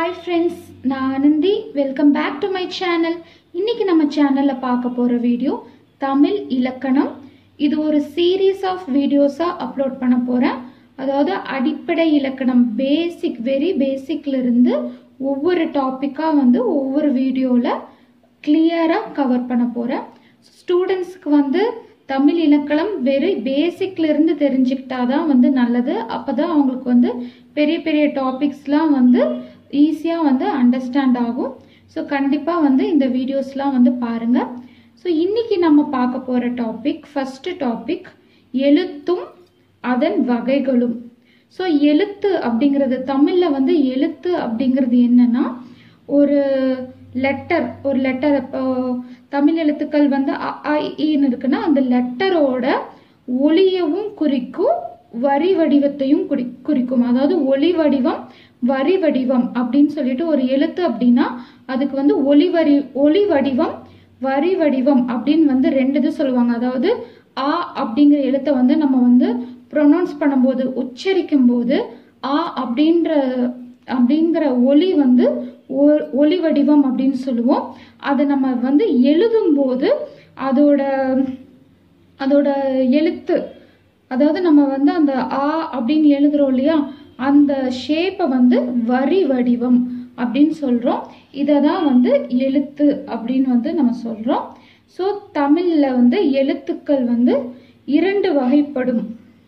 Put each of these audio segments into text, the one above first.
hi friends நான் Anandhi welcome back to my channel இன்னைக்கு நம்ம சேனலில் பார்க்க போகிற வீடியோ தமிழ் இலக்கணம் இது ஒரு சீரீஸ் ஆஃப் வீடியோஸாக அப்லோட் பண்ண போகிறேன் அதாவது அடிப்படை இலக்கணம் பேசிக் வெரி பேசிக்லேருந்து ஒவ்வொரு டாப்பிக்காக வந்து ஒவ்வொரு வீடியோவில் கிளியராக கவர் பண்ண போகிறேன் ஸ்டூடெண்ட்ஸ்க்கு வந்து தமிழ் இலக்கணம் வெரி பேசிக்ல இருந்து தெரிஞ்சுக்கிட்டா தான் வந்து நல்லது அப்போ தான் அவங்களுக்கு வந்து பெரிய பெரிய டாபிக்ஸ்லாம் வந்து ஈஸியாக வந்து அண்டர்ஸ்டாண்ட் ஆகும் ஸோ கண்டிப்பாக வந்து இந்த வீடியோஸ்லாம் வந்து பாருங்கள் ஸோ இன்னைக்கு நம்ம பார்க்க போகிற டாபிக் ஃபஸ்ட்டு டாபிக் எழுத்தும் அதன் வகைகளும் ஸோ எழுத்து அப்படிங்கிறது தமிழில் வந்து எழுத்து அப்படிங்கிறது என்னன்னா ஒரு லெட்டர் ஒரு லெட்டர் இப்போ தமிழ் எழுத்துக்கள் வந்து அ ஆ, இ, ஈன்னு இருக்குன்னா அந்த லெட்டரோட ஒளியவும் குறிக்கும் வரி வடிவத்தையும் குறி குறிக்கும் அதாவது ஒளி வடிவம் வரி வடிவம் அப்படின்னு சொல்லிட்டு ஒரு எழுத்து அப்படின்னா அதுக்கு வந்து ஒளி வரி ஒளி வடிவம் வரி வடிவம் அப்படின்னு வந்து ரெண்டு இது சொல்லுவாங்க அதாவது ஆ அப்படிங்கிற எழுத்தை வந்து நம்ம வந்து ப்ரொனவுன்ஸ் பண்ணும்போது உச்சரிக்கும் போது ஆ அப்படின்ற அப்படிங்கிற ஒளி வந்து ஒ- ஒளி வடிவம் அப்படின்னு சொல்லுவோம் அதை நம்ம வந்து எழுதும்போது அதோட அதோட எழுத்து அதாவது நம்ம வந்து அந்த ஆ அப்படின்னு எழுதுறோம் இல்லையா அந்த ஷேப்பை வந்து வரி வடிவம் அப்படின்னு சொல்கிறோம் இதை தான் வந்து எழுத்து அப்படின்னு வந்து நம்ம சொல்கிறோம் ஸோ தமிழில் வந்து எழுத்துக்கள் வந்து இரண்டு வகைப்படும்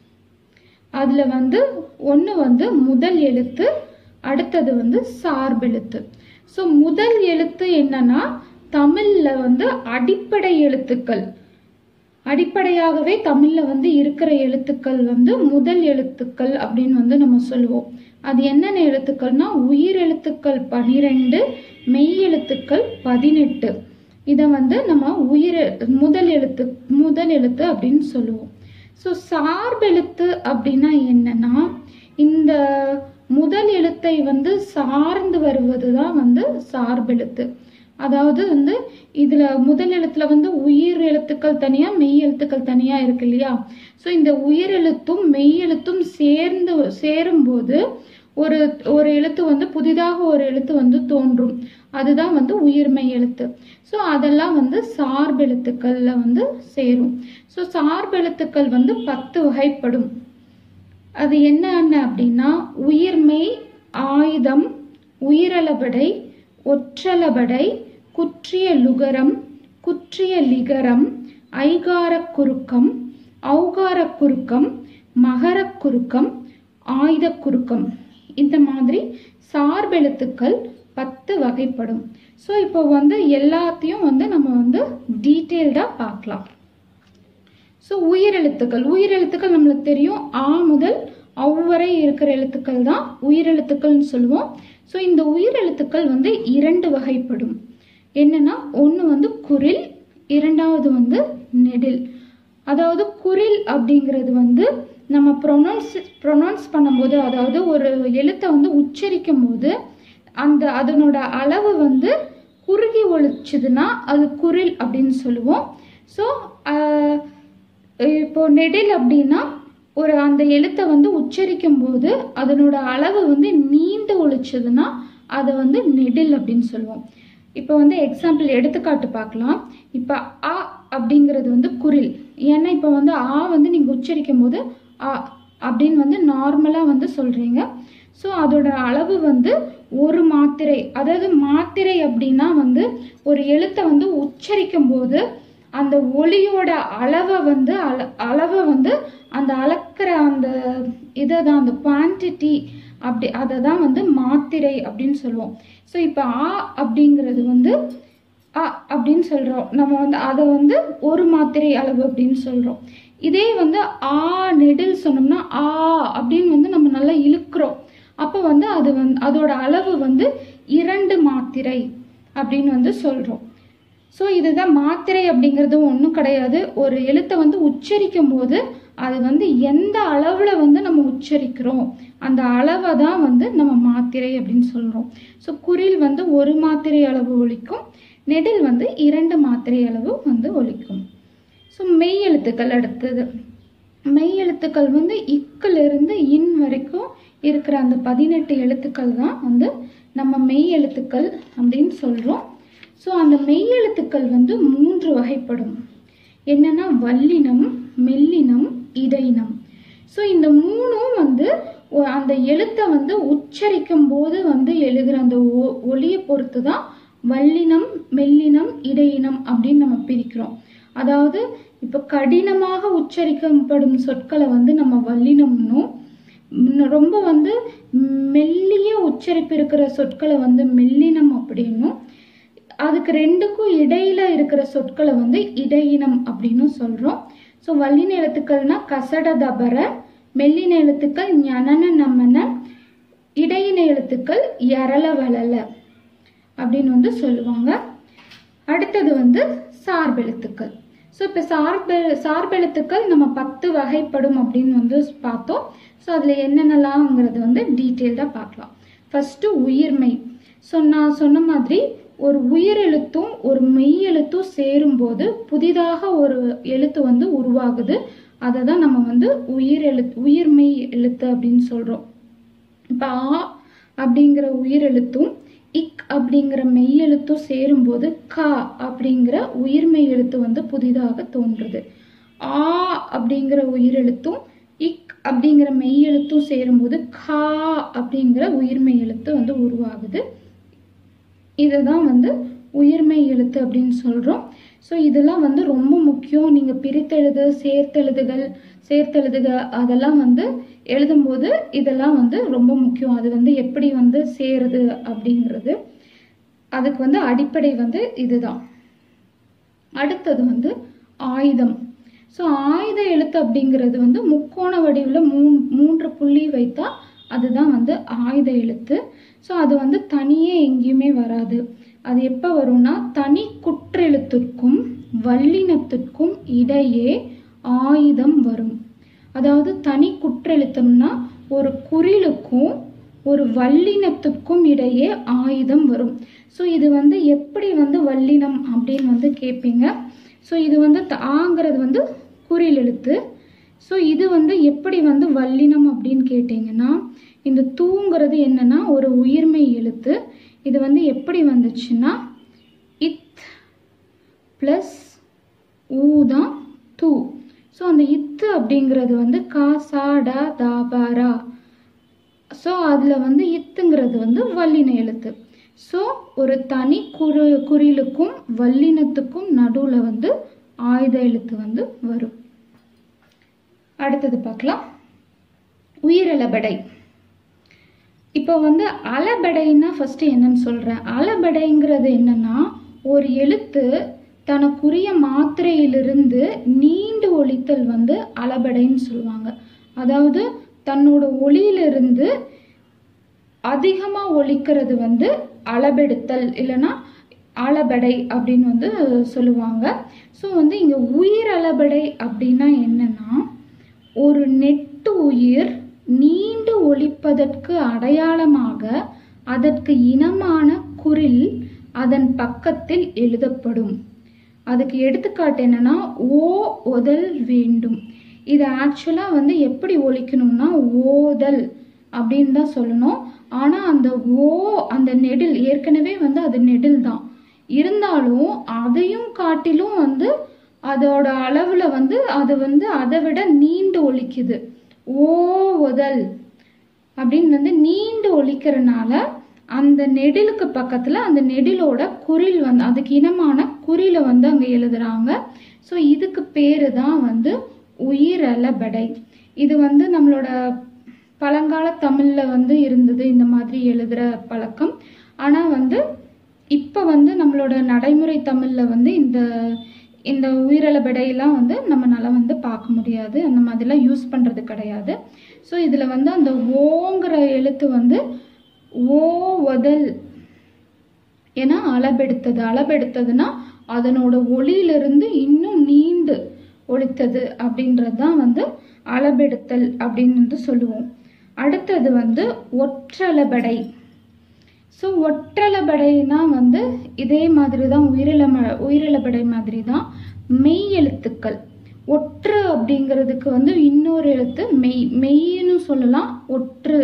அதில் வந்து ஒன்று வந்து முதல் எழுத்து அடுத்தது வந்து சார்பெழுத்து ஸோ முதல் எழுத்து என்னன்னா தமிழில் வந்து அடிப்படை எழுத்துக்கள் அடிப்படையாகவே தமிழில் வந்து இருக்கிற எழுத்துக்கள் வந்து முதல் எழுத்துக்கள் அப்படின்னு வந்து நம்ம சொல்லுவோம் அது என்னென்ன எழுத்துக்கள்னா உயிர் எழுத்துக்கள் பனிரெண்டு மெய் எழுத்துக்கள் பதினெட்டு இதை வந்து நம்ம உயிர் முதல் எழுத்து முதல் எழுத்து அப்படின்னு சொல்லுவோம் ஸோ சார்பெழுத்து அப்படின்னா என்னன்னா இந்த முதல் எழுத்தை வந்து சார்ந்து வருவது தான் வந்து சார்பெழுத்து அதாவது வந்து இதுல முதல் எழுத்துல வந்து உயிர் எழுத்துக்கள் தனியா மெய் எழுத்துக்கள் தனியா இருக்கு இல்லையா ஸோ இந்த உயிர் எழுத்தும் மெய் எழுத்தும் சேர்ந்து சேரும்போது ஒரு ஒரு எழுத்து வந்து புதிதாக ஒரு எழுத்து வந்து தோன்றும் அதுதான் வந்து உயிர்மெய் எழுத்து ஸோ அதெல்லாம் வந்து சார்பெழுத்துக்கள்ல வந்து சேரும் ஸோ சார்பெழுத்துக்கள் வந்து பத்து வகைப்படும் அது என்னென்ன அப்படின்னா உயிர்மெய் ஆயுதம் உயிரளபடை ஒற்றளபடை குற்றிய லுகரம் குற்றிய லிகரம் ஐகாரக் குறுக்கம் ஔகாரக் குறுக்கம் மகரக் குறுக்கம் ஆயுதக் குறுக்கம் இந்த மாதிரி சார்பெழுத்துக்கள் பத்து வகைப்படும் ஸோ இப்போ வந்து எல்லாத்தையும் வந்து நம்ம வந்து டீட்டெயில்டாக பார்க்கலாம் ஸோ உயிரெழுத்துக்கள் உயிரெழுத்துக்கள் நம்மளுக்கு தெரியும் ஆ முதல் அவ்வரை இருக்கிற எழுத்துக்கள் தான் உயிரெழுத்துக்கள்னு சொல்லுவோம் ஸோ இந்த உயிரெழுத்துக்கள் வந்து இரண்டு வகைப்படும் என்னன்னா ஒன்று வந்து குரில் இரண்டாவது வந்து நெடில் அதாவது குரில் அப்படிங்கிறது வந்து நம்ம ப்ரொனவுன்ஸ் ப்ரொனவுன்ஸ் பண்ணும்போது அதாவது ஒரு எழுத்தை வந்து உச்சரிக்கும் போது அந்த அதனோட அளவு வந்து குறுகி ஒழிச்சுதுன்னா அது குரில் அப்படின்னு சொல்லுவோம் ஸோ இப்போ நெடில் அப்படின்னா ஒரு அந்த எழுத்தை வந்து உச்சரிக்கும் போது அதனோட அளவு வந்து நீண்டு ஒழிச்சதுன்னா அதை வந்து நெடில் அப்படின்னு சொல்லுவோம் இப்போ வந்து எக்ஸாம்பிள் எடுத்துக்காட்டு பார்க்கலாம் இப்போ ஆ அப்படிங்கிறது வந்து குரில் ஏன்னா இப்போ வந்து ஆ வந்து நீங்கள் உச்சரிக்கும் போது ஆ அப்படின்னு வந்து நார்மலாக வந்து சொல்கிறீங்க ஸோ அதோட அளவு வந்து ஒரு மாத்திரை அதாவது மாத்திரை அப்படின்னா வந்து ஒரு எழுத்தை வந்து உச்சரிக்கும் போது அந்த ஒளியோட அளவை வந்து அள அளவை வந்து அந்த அளக்கிற அந்த இதை தான் அந்த குவான்டிட்டி அப்படி அதை தான் வந்து மாத்திரை அப்படின்னு சொல்லுவோம் ஸோ இப்போ ஆ அப்படிங்கிறது வந்து அ அப்படின்னு சொல்கிறோம் நம்ம வந்து அதை வந்து ஒரு மாத்திரை அளவு அப்படின்னு சொல்கிறோம் இதே வந்து ஆ நெடில் சொன்னோம்னா ஆ அப்படின்னு வந்து நம்ம நல்லா இழுக்கிறோம் அப்போ வந்து அது வந்து அதோட அளவு வந்து இரண்டு மாத்திரை அப்படின்னு வந்து சொல்கிறோம் ஸோ இதுதான் மாத்திரை அப்படிங்கிறது ஒன்றும் கிடையாது ஒரு எழுத்தை வந்து உச்சரிக்கும் போது அது வந்து எந்த அளவில் வந்து நம்ம உச்சரிக்கிறோம் அந்த அளவை தான் வந்து நம்ம மாத்திரை அப்படின்னு சொல்கிறோம் ஸோ குறில் வந்து ஒரு மாத்திரை அளவு ஒலிக்கும் நெடில் வந்து இரண்டு மாத்திரை அளவு வந்து ஒலிக்கும் ஸோ மெய் எழுத்துக்கள் அடுத்தது மெய் எழுத்துக்கள் வந்து இக்கிலிருந்து இன் வரைக்கும் இருக்கிற அந்த பதினெட்டு எழுத்துக்கள் தான் வந்து நம்ம மெய் எழுத்துக்கள் அப்படின்னு சொல்கிறோம் ஸோ அந்த மெய் எழுத்துக்கள் வந்து மூன்று வகைப்படும் என்னன்னா வல்லினம் மெல்லினம் இடையினம் ஸோ இந்த மூணும் வந்து ஒ- அந்த எழுத்தை வந்து உச்சரிக்கும் போது வந்து எழுதுகிற அந்த ஒ- ஒலியை பொறுத்து தான் வல்லினம் மெல்லினம் இடையினம் அப்படின்னு நம்ம பிரிக்கிறோம் அதாவது இப்போ கடினமாக உச்சரிக்கப்படும் சொற்களை வந்து நம்ம வல்லினம்னும் ம், ரொம்ப வந்து மெல்லிய உச்சரிப்பு இருக்கிற சொற்களை வந்து மெல்லினம் அப்படின்னும் அதுக்கு ரெண்டுக்கும் இடையில இருக்கிற சொற்களை வந்து இடையினம் அப்படின்னு சொல்றோம் ஸோ வல்லின எழுத்துக்கள்னா கசட தபர மெல்லின எழுத்துக்கள் ஞனன நமன இடையின எழுத்துக்கள் எரள வளல அப்படின்னு வந்து சொல்லுவாங்க அடுத்தது வந்து சார்பெழுத்துக்கள் ஸோ இப்போ சார்பு சார்பெழுத்துக்கள் நம்ம பத்து வகைப்படும் அப்படின்னு வந்து பார்த்தோம் ஸோ அதில் என்னென்னலாங்கிறது வந்து டீட்டெயில்டாக பார்க்கலாம் ஃபஸ்ட்டு உயிர்மெய் ஸோ நான் சொன்ன மாதிரி ஒரு உயிரெழுத்தும் ஒரு மெய் எழுத்தும் சேரும்போது புதிதாக ஒரு எழுத்து வந்து உருவாகுது அதை தான் நம்ம வந்து உயிர் எழுத்து உயிர்மெய் எழுத்து அப்படின்னு சொல்கிறோம் இப்போ ஆ அப்படிங்கிற உயிரெழுத்தும் இக் அப்படிங்கிற மெய்யெழுத்தும் சேரும்போது கா அப்படிங்கிற உயிர்மெய் எழுத்து வந்து புதிதாக தோன்றுது ஆ அப்படிங்கிற உயிரெழுத்தும் இக் அப்படிங்கிற மெய்யெழுத்தும் சேரும்போது கா அப்படிங்கிற உயிர்மெய் எழுத்து வந்து உருவாகுது இதுதான் வந்து உயிர்மெய் எழுத்து அப்படின்னு சொல்கிறோம் ஸோ இதெல்லாம் வந்து ரொம்ப முக்கியம் நீங்கள் பிரித்தெழுது சேர்த்தெழுதுகள் சேர்த்தெழுதுக அதெல்லாம் வந்து எழுதும்போது இதெல்லாம் வந்து ரொம்ப முக்கியம் அது வந்து எப்படி வந்து சேருது அப்படிங்கிறது அதுக்கு வந்து அடிப்படை வந்து இதுதான் அடுத்தது வந்து ஆயுதம் ஸோ ஆயுத எழுத்து அப்படிங்கிறது வந்து முக்கோண வடிவில் மூ மூன்று புள்ளி வைத்தா அதுதான் வந்து ஆயுத எழுத்து ஸோ அது வந்து தனியே எங்கேயுமே வராது அது எப்போ வரும்னா தனி குற்றெழுத்திற்கும் வல்லினத்திற்கும் இடையே ஆயுதம் வரும் அதாவது தனி குற்றெழுத்தம்னா ஒரு குறிலுக்கும் ஒரு வல்லினத்துக்கும் இடையே ஆயுதம் வரும் ஸோ இது வந்து எப்படி வந்து வல்லினம் அப்படின்னு வந்து கேட்பீங்க ஸோ இது வந்து த- ஆங்கிறது வந்து குறில் எழுத்து ஸோ இது வந்து எப்படி வந்து வல்லினம் அப்படின்னு கேட்டிங்கன்னா இந்த தூங்கிறது என்னன்னா ஒரு உயிர்மெய் எழுத்து இது வந்து எப்படி வந்துச்சுன்னா இத் ப்ளஸ் ஊ தான் தூ ஸோ அந்த இத்து அப்படிங்கிறது வந்து கா சா டா தா பா ரா ஸோ அதில் வந்து இத்துங்கிறது வந்து வல்லின எழுத்து ஸோ ஒரு தனி குறி குறிலுக்கும் வல்லினத்துக்கும் நடுவில் வந்து ஆயுத எழுத்து வந்து வரும் அடுத்தது பார்க்கலாம் உயிரிழபடை இப்போ வந்து அலபடைன்னா ஃபர்ஸ்ட் என்னன்னு சொல்றேன் அலபடைங்கிறது என்னன்னா ஒரு எழுத்து தனக்குரிய மாத்திரையிலிருந்து நீண்டு ஒலித்தல் வந்து அலபடைன்னு சொல்லுவாங்க அதாவது தன்னோட ஒளியிலிருந்து அதிகமா ஒலிக்கிறது வந்து அளபெடுத்தல் இல்லைன்னா அளபடை அப்படின்னு வந்து சொல்லுவாங்க ஸோ வந்து இங்க உயிர் அளபடை அப்படின்னா என்னன்னா ஒரு நெட்டு உயிர் நீண்டு ஒலிப்பதற்கு அடையாளமாக அதற்கு இனமான குரில் அதன் பக்கத்தில் எழுதப்படும் அதுக்கு எடுத்துக்காட்டு என்னன்னா ஓ ஒதல் வேண்டும் இது ஆக்சுவலாக வந்து எப்படி ஒலிக்கணும்னா ஓதல் அப்படின்னு தான் சொல்லணும் ஆனால் அந்த ஓ அந்த நெடில் ஏற்கனவே வந்து அது நெடில் தான் இருந்தாலும் அதையும் காட்டிலும் வந்து அதோட அளவில் வந்து அது வந்து அதை விட நீண்டு ஒலிக்குது ஓ ஒதல் அப்படின்னு வந்து நீண்டு ஒலிக்கிறனால அந்த நெடிலுக்கு பக்கத்துல அந்த நெடிலோட குறில் வந்து அதுக்கு இனமான குறில வந்து அங்க எழுதுறாங்க ஸோ இதுக்கு பேரு தான் வந்து உயிரலபடை இது வந்து நம்மளோட பழங்கால தமிழ்ல வந்து இருந்தது இந்த மாதிரி எழுதுற பழக்கம் ஆனா வந்து இப்போ வந்து நம்மளோட நடைமுறை தமிழ்ல வந்து இந்த இந்த உயிரலபடையெல்லாம் வந்து நம்மளால வந்து பார்க்க முடியாது அந்த மாதிரிலாம் யூஸ் பண்றது கிடையாது ஸோ இதுல வந்து அந்த ஓங்கிற எழுத்து வந்து ஓ ஒதல் ஏன்னா அளபெடுத்தது அளபெடுத்ததுன்னா அதனோட ஒளியிலிருந்து இன்னும் நீண்டு ஒலித்தது அப்படின்றது தான் வந்து அளபெடுத்தல் அப்படின்னு வந்து சொல்லுவோம் அடுத்தது வந்து ஒற்றளபடை ஸோ ஒற்றளபடைனா வந்து இதே மாதிரி தான் உயிரிழம உயிரிழபடை மாதிரி தான் மெய் எழுத்துக்கள் ஒற்று அப்படிங்கிறதுக்கு வந்து இன்னொரு எழுத்து மெய் மெய்ன்னு சொல்லலாம் ஒற்று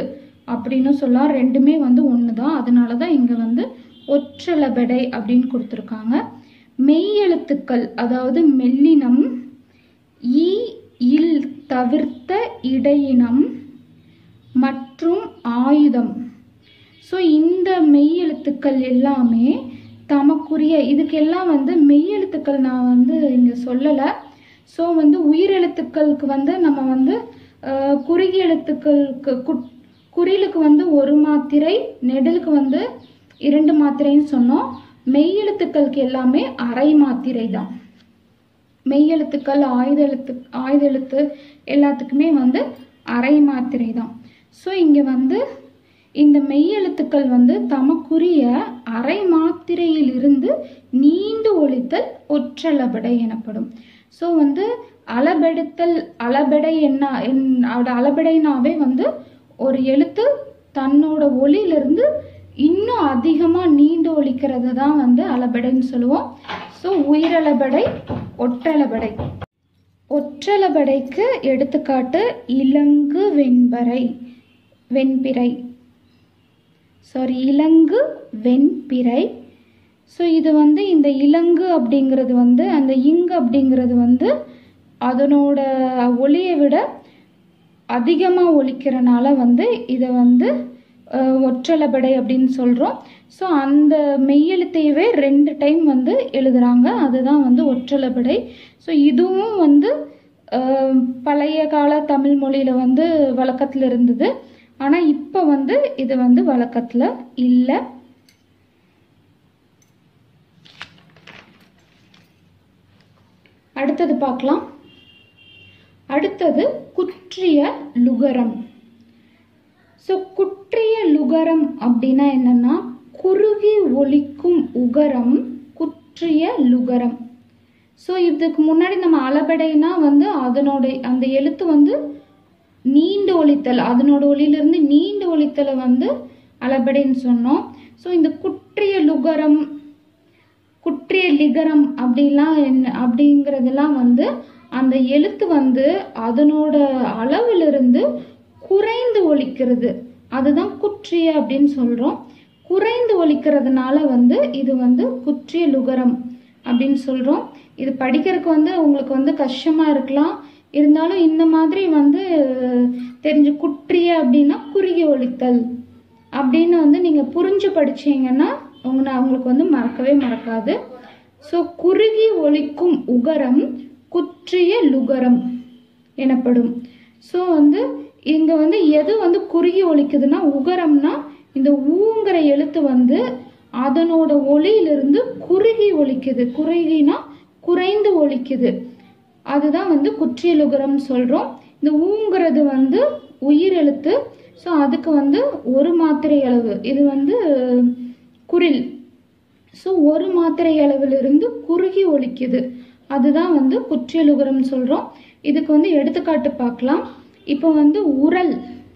அப்படின்னு சொல்லலாம் ரெண்டுமே வந்து ஒன்று தான் அதனால தான் இங்கே வந்து ஒற்றளபெடை அப்படின்னு கொடுத்துருக்காங்க மெய் எழுத்துக்கள் அதாவது மெல்லினம் ஈ இல் தவிர்த்த இடையினம் மற்றும் ஆயுதம் ஸோ இந்த மெய் எழுத்துக்கள் எல்லாமே தமக்குரிய இதுக்கெல்லாம் வந்து மெய் எழுத்துக்கள் நான் வந்து இங்கே சொல்லலை ஸோ வந்து உயிரெழுத்துக்களுக்கு வந்து நம்ம வந்து அஹ், குறுகிய எழுத்துக்களுக்கு குட் குறிலுக்கு வந்து ஒரு மாத்திரை நெடலுக்கு வந்து இரண்டு மாத்திரைன்னு சொன்னோம் மெய் எழுத்துக்களுக்கு எல்லாமே அரை மாத்திரை தான் மெய் எழுத்துக்கள் ஆயுத எழுத்து ஆயுத எழுத்து எல்லாத்துக்குமே வந்து அரை மாத்திரை தான் ஸோ இங்கே வந்து இந்த மெய் எழுத்துக்கள் வந்து தமக்குரிய அரை மாத்திரையிலிருந்து நீண்டு ஒழித்தல் ஒற்றளபடை எனப்படும் ஸோ வந்து அளபெடுத்தல் அளபெடை என்ன என்- அதோட அளபெடைனாவே வந்து ஒரு எழுத்து தன்னோட ஒளியிலிருந்து இன்னும் அதிகமாக நீண்டு ஒழிக்கிறது தான் வந்து அளபெடைன்னு சொல்லுவோம் ஸோ உயிரளபடை ஒற்றளபடை ஒற்றளபடைக்கு எடுத்துக்காட்டு இலங்கு வெண்பறை வெண்பிறை சாரி இலங்கு வெண்பிறை ஸோ இது வந்து இந்த இலங்கு அப்படிங்கிறது வந்து அந்த இங்கு அப்படிங்கிறது வந்து அதனோட ஒளியை விட அதிகமாக ஒலிக்கிறனால வந்து இதை வந்து அஹ், ஒற்றளபடை அப்படின்னு சொல்கிறோம் ஸோ அந்த மெய்யெழுத்தையவே ரெண்டு டைம் வந்து எழுதுறாங்க அதுதான் வந்து ஒற்றளபடை ஸோ இதுவும் வந்து அஹ், பழைய கால தமிழ் மொழியில் வந்து வழக்கத்தில் இருந்தது ஆனால் இப்போ வந்து இது வந்து வழக்கத்தில் இல்லை அடுத்தது பார்க்கலாம் அடுத்தது குற்றிய லுகரம் ஸோ குற்றிய லுகரம் அப்படின்னா என்னன்னா குறுகி ஒலிக்கும் உகரம் குற்றிய லுகரம் ஸோ இதுக்கு முன்னாடி நம்ம அளபெடைனா வந்து அதனோட அந்த எழுத்து வந்து நீண்டு ஒலித்தல் அதனோட ஒலியிலிருந்து நீண்டு ஒலித்தலை வந்து அளபெடைன்னு சொன்னோம் ஸோ இந்த குற்றிய லுகரம் குற்றிய லிகரம் அப்படிலாம் என்ன அப்படிங்கிறதெல்லாம் வந்து அந்த எழுத்து வந்து அதனோட அளவிலிருந்து குறைந்து ஒலிக்கிறது அதுதான் குற்றிய அப்படின்னு சொல்கிறோம் குறைந்து ஒலிக்கிறதுனால வந்து இது வந்து குற்றிய லுகரம் அப்படின்னு சொல்கிறோம் இது படிக்கிறதுக்கு வந்து உங்களுக்கு வந்து கஷ்டமாக இருக்கலாம் இருந்தாலும் இந்த மாதிரி வந்து தெரிஞ்சு குற்றிய அப்படின்னா குறுகி ஒலித்தல் அப்படின்னு வந்து நீங்கள் புரிஞ்சு படிச்சீங்கன்னா உங்களை உங்களுக்கு வந்து மறக்கவே மறக்காது ஸோ குறுகி ஒலிக்கும் உகரம் குற்றிய லுகரம் எனப்படும் ஸோ வந்து இங்கே வந்து எது வந்து குறுகி ஒலிக்குதுன்னா உகரம்னா இந்த ஊங்கிற எழுத்து வந்து அதனோட ஒளியிலிருந்து குறுகி ஒலிக்குது குறுகினா குறைந்து ஒலிக்குது அதுதான் வந்து குற்றியலுகரம் சொல்கிறோம் இந்த ஊங்கிறது வந்து உயிர் எழுத்து ஸோ அதுக்கு வந்து ஒரு மாத்திரை அளவு இது வந்து குரில் ஸோ ஒரு மாத்திரை அளவிலிருந்து குறுகி ஒலிக்குது அதுதான் வந்து குற்றியலுகரம் சொல்கிறோம் இதுக்கு வந்து எடுத்துக்காட்டு பார்க்கலாம் இப்போ வந்து உரல்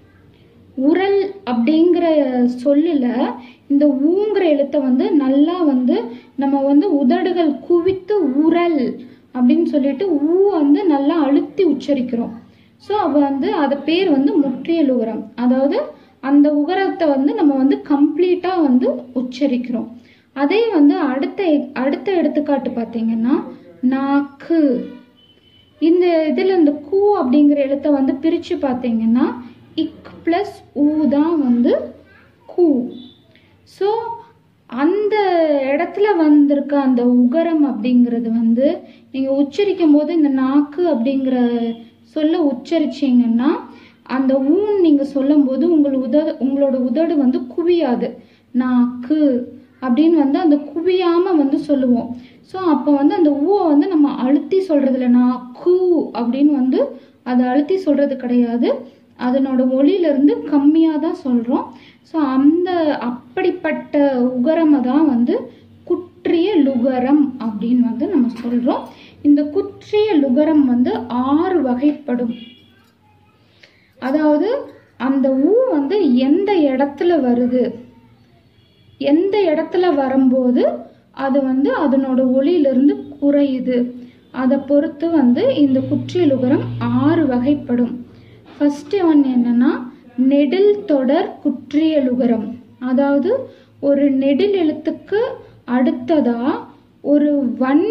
உரல் அப்படிங்கிற சொல்லில் இந்த ஊங்கிற எழுத்தை வந்து நல்லா வந்து நம்ம வந்து உதடுகள் குவித்து உரல் அப்படின்னு சொல்லிட்டு ஊ வந்து நல்லா அழுத்தி உச்சரிக்கிறோம் ஸோ அவ வந்து அது பேர் வந்து முற்றியல் உகரம் அதாவது அந்த உகரத்தை வந்து நம்ம வந்து கம்ப்ளீட்டாக வந்து உச்சரிக்கிறோம் அதே வந்து அடுத்த அடுத்த எடுத்துக்காட்டு பார்த்தீங்கன்னா நாக்கு இந்த இதில் இந்த கூ அப்படிங்கிற எழுத்தை வந்து பிரித்து பார்த்தீங்கன்னா இக் ப்ளஸ் ஊ தான் வந்து கூ ஸோ அந்த இடத்துல வந்திருக்க அந்த உகரம் அப்படிங்கிறது வந்து நீங்கள் உச்சரிக்கும் போது இந்த நாக்கு அப்படிங்கிற சொல்ல உச்சரிச்சீங்கன்னா அந்த ஊன் நீங்கள் சொல்லும்போது உங்கள் உதடு உங்களோட உதடு வந்து குவியாது நாக்கு அப்படின்னு வந்து அந்த குவியாமல் வந்து சொல்லுவோம் ஸோ அப்போ வந்து அந்த ஊவை வந்து நம்ம அழுத்தி சொல்கிறது இல்லை நான் கூ அப்படின்னு வந்து அதை அழுத்தி சொல்கிறது கிடையாது அதனோட ஒளியிலிருந்து கம்மியாக தான் சொல்கிறோம் ஸோ அந்த அப்படிப்பட்ட உகரமை தான் வந்து குற்றிய லுகரம் அப்படின்னு வந்து நம்ம சொல்கிறோம் இந்த குற்றிய லுகரம் வந்து ஆறு வகைப்படும் அதாவது அந்த ஊ வந்து எந்த இடத்துல வருது எந்த இடத்துல வரும்போது அது வந்து அதனோட ஒளியிலிருந்து குறையுது அதை பொறுத்து வந்து இந்த குற்றியலுகரம் ஆறு வகைப்படும் ஃபஸ்ட்டு ஒன் என்னன்னா நெடில் தொடர் குற்றியலுகரம் அதாவது ஒரு நெடில் எழுத்துக்கு அடுத்ததா ஒரு வன்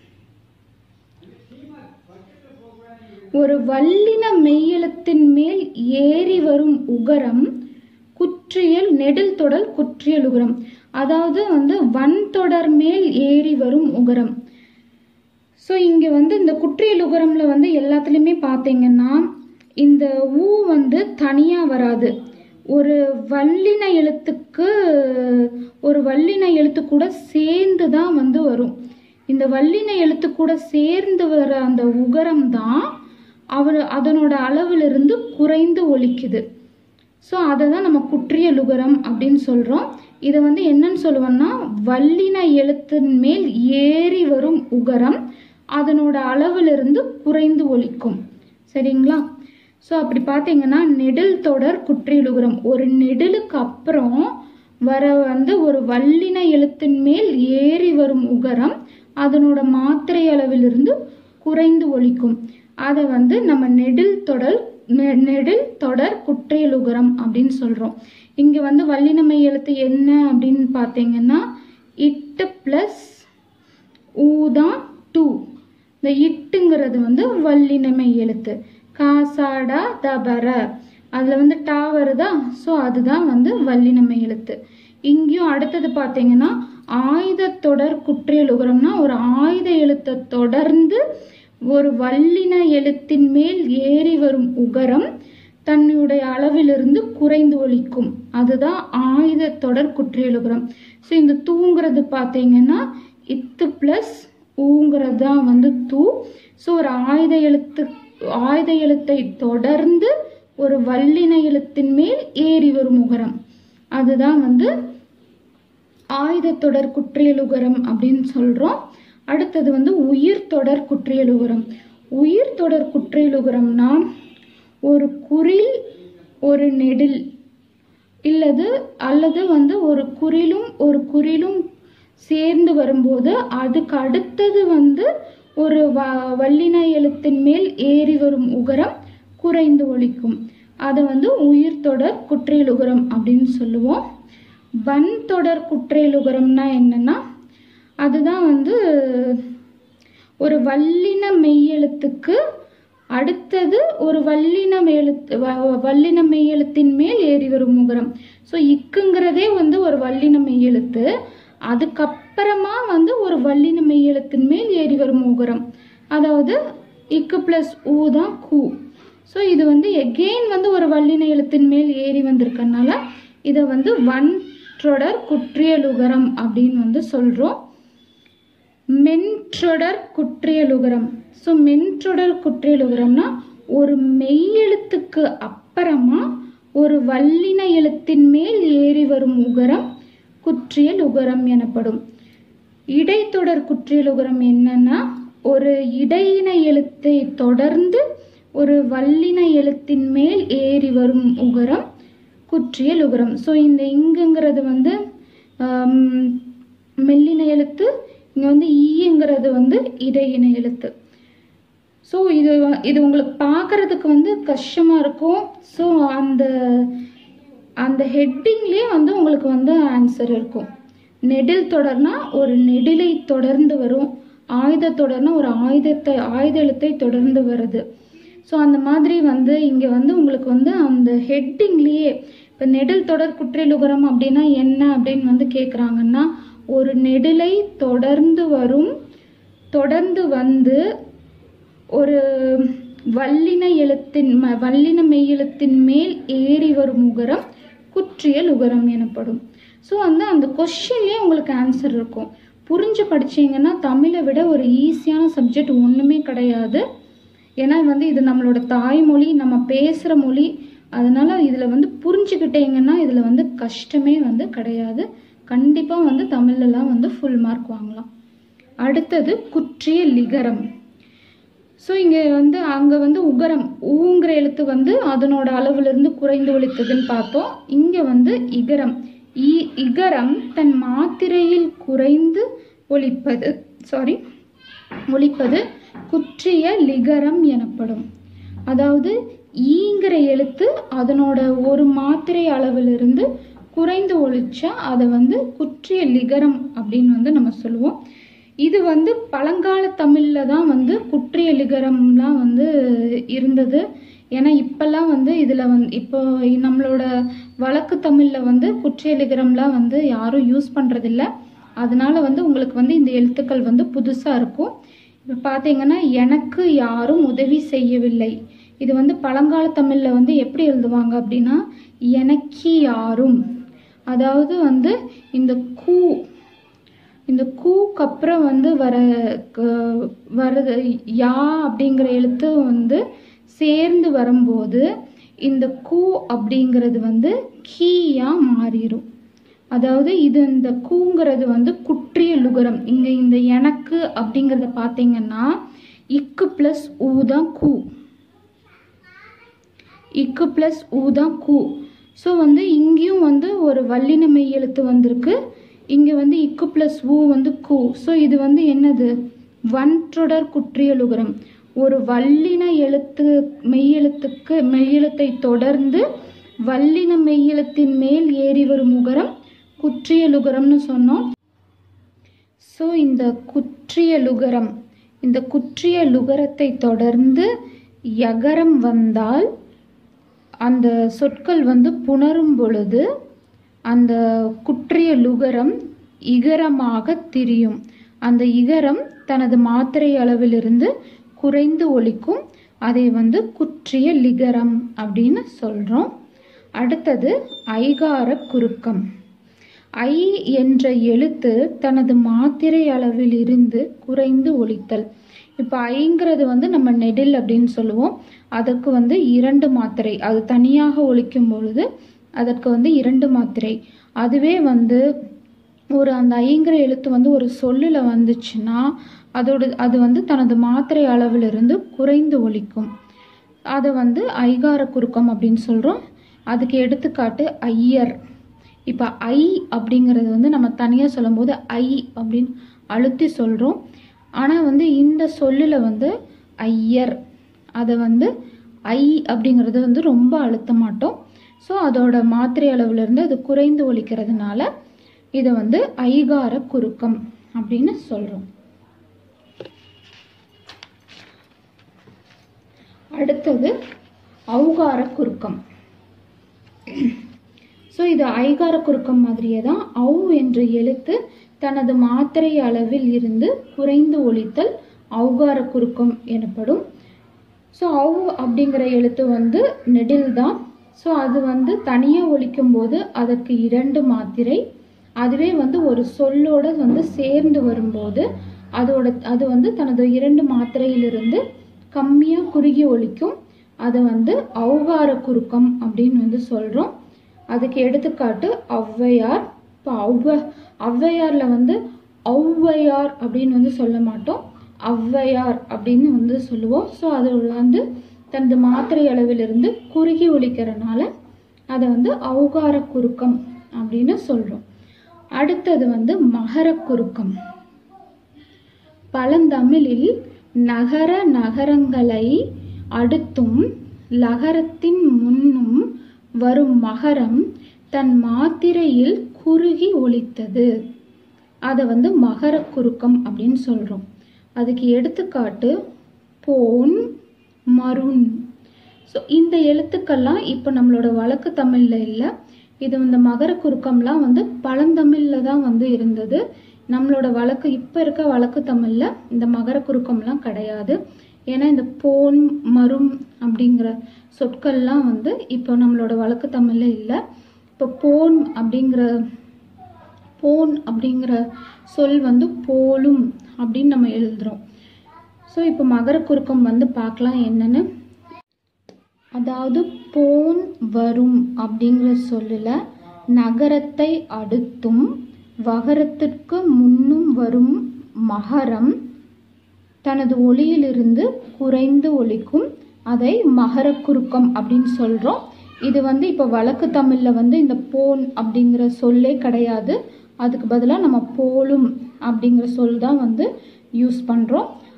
ஒரு வல்லின மெய்யெழுத்தின் மேல் ஏறி வரும் உகரம் குற்றியல் நெடில் தொடர் குற்றியல் உகரம் அதாவது வந்து வன் தொடர் மேல் ஏறி வரும் உகரம் ஸோ இங்கே வந்து இந்த குற்றியல் உகரம்ல வந்து எல்லாத்துலேயுமே பார்த்தீங்கன்னா இந்த ஊ வந்து தனியாக வராது ஒரு வல்லின எழுத்துக்கு ஒரு வல்லின எழுத்து கூட சேர்ந்து தான் வந்து வரும் இந்த வல்லின எழுத்து கூட சேர்ந்து வர அந்த உகரம் தான் அவர் அதனோட அளவிலிருந்து குறைந்து ஒலிக்குது ஸோ அதை தான் நம்ம குற்றியல் உகரம் அப்படின்னு சொல்கிறோம் இதை வந்து என்னன்னு சொல்லுவோம்னா வல்லின எழுத்தின் மேல் ஏறி வரும் உகரம் அதனோட அளவிலிருந்து குறைந்து ஒலிக்கும் சரிங்களா ஸோ அப்படி பார்த்தீங்கன்னா நெடில் தொடர் குற்றியலுகரம் ஒரு நெடிலுக்கு அப்புறம் வர வந்து ஒரு வல்லின எழுத்தின் மேல் ஏறி வரும் உகரம் அதனோட மாத்திரை அளவிலிருந்து குறைந்து ஒலிக்கும் அதை வந்து நம்ம நெடில் தொடர் நெ- நெடில் தொடர் குற்றியலுகரம் அப்படின்னு சொல்கிறோம் இங்கே வந்து வல்லினமை எழுத்து என்ன அப்படின்னு பார்த்தீங்கன்னா இட்டு ப்ளஸ் ஊதான் டூ இந்த இட்டுங்கிறது வந்து வல்லினமை எழுத்து காசாடா தபர அதில் வந்து டா வருதா ஸோ அதுதான் வந்து வல்லினமை எழுத்து இங்கேயும் அடுத்தது பார்த்தீங்கன்னா ஆயுத தொடர் குற்றியலுகரம்னா ஒரு ஆயுத எழுத்தை தொடர்ந்து ஒரு வல்லின எழுத்தின் மேல் ஏறி வரும் உகரம் தன்னுடைய அளவிலிருந்து குறைந்து ஒலிக்கும் அதுதான் ஆயுத தொடர் குற்றியலுகரம் ஸோ இந்த தூங்கிறது பார்த்தீங்கன்னா இத்து ப்ளஸ் ஊங்கிறது தான் வந்து தூ ஸோ ஒரு ஆயுத எழுத்து ஆயுத எழுத்தை தொடர்ந்து ஒரு வல்லின எழுத்தின் மேல் ஏறி வரும் உகரம் அதுதான் வந்து ஆயுத தொடர் குற்றியலுகரம் அப்படின்னு சொல்கிறோம் அடுத்தது வந்து உயிர் தொடர் குற்றியலுகரம் உயிர் தொடர் குற்றியலுகரம்னா ஒரு குறில் ஒரு நெடில் இல்லது அல்லது வந்து ஒரு குறிலும் ஒரு குறிலும் சேர்ந்து வரும்போது அதுக்கு அடுத்தது வந்து ஒரு வ வல்லின எழுத்தின் மேல் ஏறி வரும் உகரம் குறைந்து ஒலிக்கும் அதை வந்து உயிர் தொடர் குற்றியலுகரம் அப்படின்னு சொல்லுவோம் வன் தொடர் குற்றியலுகரம்னா என்னன்னா அதுதான் வந்து ஒரு வல்லின மெய்யெழுத்துக்கு அடுத்தது ஒரு வல்லின எழுத்து வ- வல்லின மெய்யெழுத்தின் மேல் ஏறி வரும் உகரம் ஸோ இக்குங்கிறதே வந்து ஒரு வல்லின மெய்யெழுத்து அதுக்கப்புறமா வந்து ஒரு வல்லின மெய்யெழுத்தின் மேல் ஏறி வரும் உகரம் அதாவது இக்கு ப்ளஸ் ஊ தான் கூ ஸோ இது வந்து எகெயின் வந்து ஒரு வல்லின எழுத்தின் மேல் ஏறி வந்திருக்கனால இதை வந்து வன் தொடர் குற்றியலுகரம் அப்படின்னு வந்து சொல்கிறோம் மென்றொடர் குற்றியலுகரம் ஸோ மென்றொடர் குற்றியலுகரம்னா ஒரு மெய்யெழுத்துக்கு அப்புறமா ஒரு வல்லின எழுத்தின் மேல் ஏறி வரும் உகரம் குற்றியல் உகரம் எனப்படும் இடைத்தொடர் குற்றியலுகரம் என்னன்னா ஒரு இடையின எழுத்தை தொடர்ந்து ஒரு வல்லின எழுத்தின் மேல் ஏறி வரும் உகரம் குற்றியல் உகரம் ஸோ இந்த இங்குங்கிறது வந்து ஆம், மெல்லின எழுத்து இங்கே வந்து ஈங்கிறது வந்து இடையின எழுத்து ஸோ இது வ- இது உங்களுக்கு பார்க்கறதுக்கு வந்து கஷ்டமாக இருக்கும் ஸோ அந்த அந்த ஹெட்டிங்லேயே வந்து உங்களுக்கு வந்து ஆன்சர் இருக்கும் நெடில் தொடர்னா ஒரு நெடிலை தொடர்ந்து வரும் ஆயுத தொடர்னா ஒரு ஆயுதத்தை ஆயுத எழுத்தை தொடர்ந்து வருது ஸோ அந்த மாதிரி வந்து இங்கே வந்து உங்களுக்கு வந்து அந்த ஹெட்டிங்லேயே இப்போ நெடில் தொடர் குற்றியலுகரம் அப்படின்னா என்ன அப்படின்னு வந்து கேட்குறாங்கன்னா ஒரு நெடிலை தொடர்ந்து வரும் தொடர்ந்து வந்து ஒரு வல்லின எழுத்தின் ம- வல்லின மெய்யெழுத்தின் மேல் ஏறி வரும் உகரம் குற்றியல் உகரம் எனப்படும் ஸோ வந்து அந்த கொஷின்லேயே உங்களுக்கு ஆன்சர் இருக்கும் புரிஞ்சு படிச்சீங்கன்னா தமிழை விட ஒரு ஈஸியான சப்ஜெக்ட் ஒன்றுமே கிடையாது ஏன்னா வந்து இது நம்மளோட தாய்மொழி நம்ம பேசுகிற மொழி அதனால இதில் வந்து புரிஞ்சுக்கிட்டீங்கன்னா இதில் வந்து கஷ்டமே வந்து கிடையாது கண்டிப்பாக வந்து தமிழ்லலாம் வந்து ஃபுல் மார்க் வாங்கலாம் அடுத்தது குற்றிய லிகரம் ஸோ இங்கே வந்து அங்கே வந்து உகரம் ஊங்கிற எழுத்து வந்து அதனோட அளவிலிருந்து குறைந்து ஒலித்ததுன்னு பார்த்தோம் இங்கே வந்து இகரம் இ இகரம் தன் மாத்திரையில் குறைந்து ஒலிப்பது சாரி ஒலிப்பது குற்றிய லிகரம் எனப்படும் அதாவது ஈங்கிற எழுத்து அதனோட ஒரு மாத்திரை அளவிலிருந்து குறைந்து ஒழிச்சா அதை வந்து குற்றிய லிகரம் அப்படின்னு வந்து நம்ம சொல்லுவோம் இது வந்து பழங்கால தமிழில் தான் வந்து குற்றிய லிகரம்லாம் வந்து இருந்தது ஏன்னா இப்போல்லாம் வந்து இதில் வந்து இப்போ நம்மளோட வழக்கு தமிழில் வந்து குற்றிய லிகரம்லாம் வந்து யாரும் யூஸ் பண்ணுறதில்ல அதனால வந்து உங்களுக்கு வந்து இந்த எழுத்துக்கள் வந்து புதுசாக இருக்கும் இப்போ பார்த்தீங்கன்னா எனக்கு யாரும் உதவி செய்யவில்லை இது வந்து பழங்கால தமிழில் வந்து எப்படி எழுதுவாங்க அப்படின்னா எனக்கு யாரும் அதாவது வந்து இந்த கூ இந்த கூக்கு அப்புறம் வந்து வர க- வரது யா அப்படிங்கிற எழுத்து வந்து சேர்ந்து வரும்போது இந்த கூ அப்படிங்கிறது வந்து கீயா மாறிடும் அதாவது இது இந்த கூங்கிறது வந்து குற்றிய லுகரம் இங்க இந்த எனக்கு அப்படிங்கிறத பார்த்தீங்கன்னா இக்கு பிளஸ் ஊ தான் கூ இக்கு பிளஸ் ஊ தான் கூ ஸோ வந்து இங்கேயும் வந்து ஒரு வல்லின மெய் எழுத்து வந்திருக்கு இங்கே வந்து இக்கு பிளஸ் ஊ வந்து கூ ஸோ இது வந்து என்னது வன்றொடர் குற்றியலுகரம் ஒரு வல்லின எழுத்து மெய்யெழுத்துக்கு மெய்யெழுத்தை தொடர்ந்து வல்லின மெய்யெழுத்தின் மேல் ஏறி வரும் உகரம் குற்றியலுகரம்னு சொன்னோம் ஸோ இந்த குற்றிய லுகரம் இந்த குற்றிய லுகரத்தை தொடர்ந்து யகரம் வந்தால் அந்த சொற்கள் வந்து புணரும் பொழுது அந்த குற்றிய லுகரம் இகரமாக திரியும் அந்த இகரம் தனது மாத்திரை அளவிலிருந்து குறைந்து ஒலிக்கும் அதை வந்து குற்றிய லிகரம் அப்படின்னு சொல்கிறோம் அடுத்தது ஐகார குறுக்கம் ஐ என்ற எழுத்து தனது மாத்திரை அளவில் இருந்து குறைந்து ஒலித்தல் இப்போ ஐங்கிறது வந்து நம்ம நெடில் அப்படின்னு சொல்லுவோம் அதற்கு வந்து இரண்டு மாத்திரை அது தனியாக ஒலிக்கும் பொழுது அதற்கு வந்து இரண்டு மாத்திரை அதுவே வந்து ஒரு அந்த ஐங்கிற எழுத்து வந்து ஒரு சொல்லில் வந்துச்சுன்னா அதோட அது வந்து தனது மாத்திரை அளவிலிருந்து குறைந்து ஒலிக்கும் அதை வந்து ஐகார குறுக்கம் அப்படின்னு சொல்கிறோம் அதுக்கு எடுத்துக்காட்டு ஐயர் இப்போ ஐ அப்படிங்கிறது வந்து நம்ம தனியாக சொல்லும்போது ஐ அப்படின்னு அழுத்தி சொல்கிறோம் ஆனால் வந்து இந்த சொல்லில் வந்து ஐயர் அதை வந்து ஐ அப்படிங்கிறது வந்து ரொம்ப அழுத்த மாட்டோம் ஸோ அதோட மாத்திரை அளவுலேருந்து அது குறைந்து ஒலிக்கிறதுனால இதை வந்து ஐகார குறுக்கம் அப்படின்னு சொல்கிறோம் அடுத்தது ஔகார குறுக்கம் ஸோ இது ஐகார குறுக்கம் மாதிரியே தான் ஔ என்ற எழுத்து தனது மாத்திரை அளவில் இருந்து குறைந்து ஒலித்தல் ஔகார குறுக்கம் எனப்படும் ஸோ ஔ அப்படிங்கிற எழுத்து வந்து நெடில் தான் ஸோ அது வந்து தனியாக ஒலிக்கும் போது அதற்கு இரண்டு மாத்திரை அதுவே வந்து ஒரு சொல்லோட வந்து சேர்ந்து வரும்போது அதோட அது வந்து தனது இரண்டு மாத்திரையிலிருந்து கம்மியாக குறுகி ஒலிக்கும் அதை வந்து ஔகார குறுக்கம் அப்படின்னு வந்து சொல்கிறோம் அதுக்கு எடுத்துக்காட்டு ஔவையார் இப்போ ஔவ ஔவையாரில் வந்து ஔவையார் அப்படின்னு வந்து சொல்ல மாட்டோம் ஔவையார் அப்படின்னு வந்து சொல்லுவோம் ஸோ அது வந்து தனது மாத்திரை அளவிலிருந்து குறுகி ஒலிக்கிறனால அதை வந்து ஔகார குறுக்கம் அப்படின்னு சொல்கிறோம் அடுத்தது வந்து மகர குறுக்கம் பழந்தமிழில் நகர நகரங்களை அடுத்தும் லகரத்தின் முன்னும் வரும் மகரம் தன் மாத்திரையில் குறுகி ஒலித்தது அதை வந்து மகர குறுக்கம் அப்படின்னு சொல்கிறோம் அதுக்கு எடுத்துக்காட்டு போன் மருண் ஸோ இந்த எழுத்துக்கள்லாம் இப்போ நம்மளோட வழக்கு தமிழில் இல்லை இது இந்த மகர குறுக்கம்லாம் வந்து பழந்தமிழில் தான் வந்து இருந்தது நம்மளோட வழக்கு இப்போ இருக்க வழக்கு தமிழில் இந்த மகர குறுக்கம்லாம் கிடையாது ஏன்னா இந்த போன் மரும் அப்படிங்கிற சொற்கள்லாம் வந்து இப்போ நம்மளோட வழக்கு தமிழில் இல்லை இப்போ போன் அப்படிங்கிற போன் அப்படிங்கிற சொல் வந்து போலும் அப்படின்னு நம்ம எழுதுகிறோம் ஸோ இப்போ மகர குறுக்கம் வந்து பார்க்கலாம் என்னன்னு அதாவது போன் வரும் அப்படிங்கிற சொல்லில் நகரத்தை அடுத்தும் வகரத்திற்கு முன்னும் வரும் மகரம் தனது ஒளியிலிருந்து குறைந்து ஒலிக்கும் அதை மகர குறுக்கம் அப்படின்னு சொல்கிறோம் இது வந்து இப்போ வழக்கு தமிழில் வந்து இந்த போன் அப்படிங்கிற சொல்லே கிடையாது அதுக்கு பதிலாக நம்ம போலும் அப்படிங்கிற சொல் தான் வந்து யூஸ் பண்ணுறோம்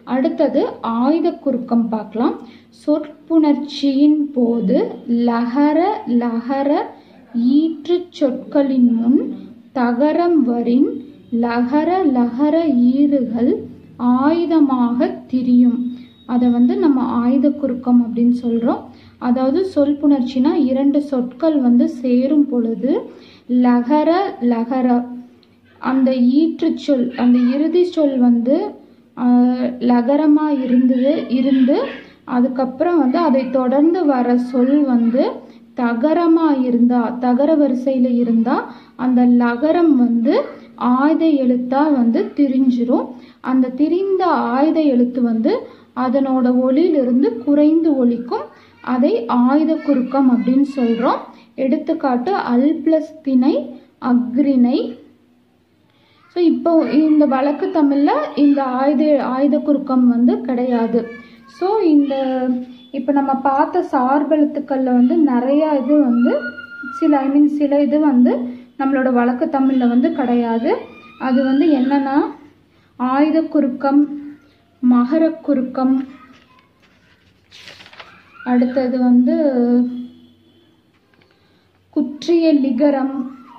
அடுத்தது ஆயுத குறுக்கம் பார்க்கலாம் சொற்புணர்ச்சியின் போது லகர லகர ஈற்று சொற்களின் முன் தகரம் வரின் லகர லகர ஈறுகள் ஆயுதமாக திரியும் அதை வந்து நம்ம ஆயுத குறுக்கம் அப்படின்னு சொல்கிறோம் அதாவது சொல் புணர்ச்சினா இரண்டு சொற்கள் வந்து சேரும் பொழுது லகர லகர அந்த ஈற்று சொல் அந்த இறுதி சொல் வந்து லகரமாக இருந்தது இருந்து அதுக்கப்புறம் வந்து அதை தொடர்ந்து வர சொல் வந்து தகரமாக இருந்தால் தகர வரிசையில் இருந்தால் அந்த லகரம் வந்து ஆயுத எழுத்தாக வந்து திரிஞ்சிரும் அந்த திரிந்த ஆயுத எழுத்து வந்து அதனோட ஒளியிலிருந்து குறைந்து ஒலிக்கும் அதை ஆயுத குறுக்கம் அப்படின்னு சொல்கிறோம் எடுத்துக்காட்டு அல் பிளஸ் திணை அக்ரிணை ஸோ இப்போ இந்த வழக்கு தமிழில் இந்த ஆயுத ஆயுத குறுக்கம் வந்து கிடையாது ஸோ இந்த இப்போ நம்ம பார்த்த சார்பெழுத்துக்களில் வந்து நிறையா இது வந்து சில ஐ மீன் சில இது வந்து நம்மளோட வழக்கு தமிழில் வந்து கிடையாது அது வந்து என்னென்னா ஆயுத குறுக்கம் மகர குறுக்கம் அடுத்தது வந்து குற்றிய லிகரம்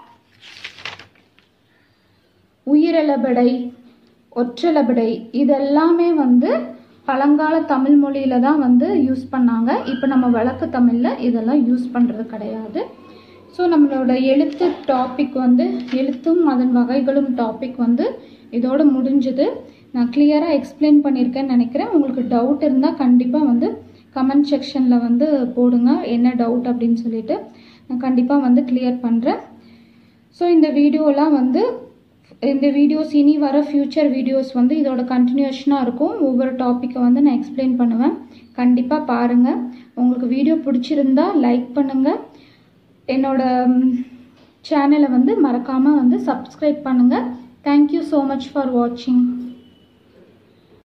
உயிரளபடை ஒற்றளபடை இதெல்லாமே வந்து பழங்கால தமிழ் மொழியில தான் வந்து யூஸ் பண்ணாங்க இப்போ நம்ம வழக்கு தமிழில் இதெல்லாம் யூஸ் பண்ணுறது கிடையாது ஸோ நம்மளோட எழுத்து டாபிக் வந்து எழுத்தும் அதன் வகைகளும் டாபிக் வந்து இதோட முடிஞ்சுது நான் கிளியராக எக்ஸ்பிளைன் பண்ணியிருக்கேன்னு நினைக்கிறேன் உங்களுக்கு டவுட் இருந்தால் கண்டிப்பாக வந்து கமெண்ட் செக்ஷனில் வந்து போடுங்க என்ன டவுட் அப்படின்னு சொல்லிட்டு நான் கண்டிப்பாக வந்து கிளியர் பண்ணுறேன் ஸோ இந்த வீடியோலாம் வந்து இந்த வீடியோஸ் இனி வர ஃப்யூச்சர் வீடியோஸ் வந்து இதோட கண்டினியூஷனாக இருக்கும் ஒவ்வொரு டாப்பிக்கை வந்து நான் எக்ஸ்பிளைன் பண்ணுவேன் கண்டிப்பாக பாருங்கள் உங்களுக்கு வீடியோ பிடிச்சிருந்தா லைக் பண்ணுங்கள் என்னோட சேனலை வந்து மறக்காமல் வந்து சப்ஸ்கிரைப் பண்ணுங்கள் தேங்க்யூ ஸோ மச் ஃபார் வாட்சிங்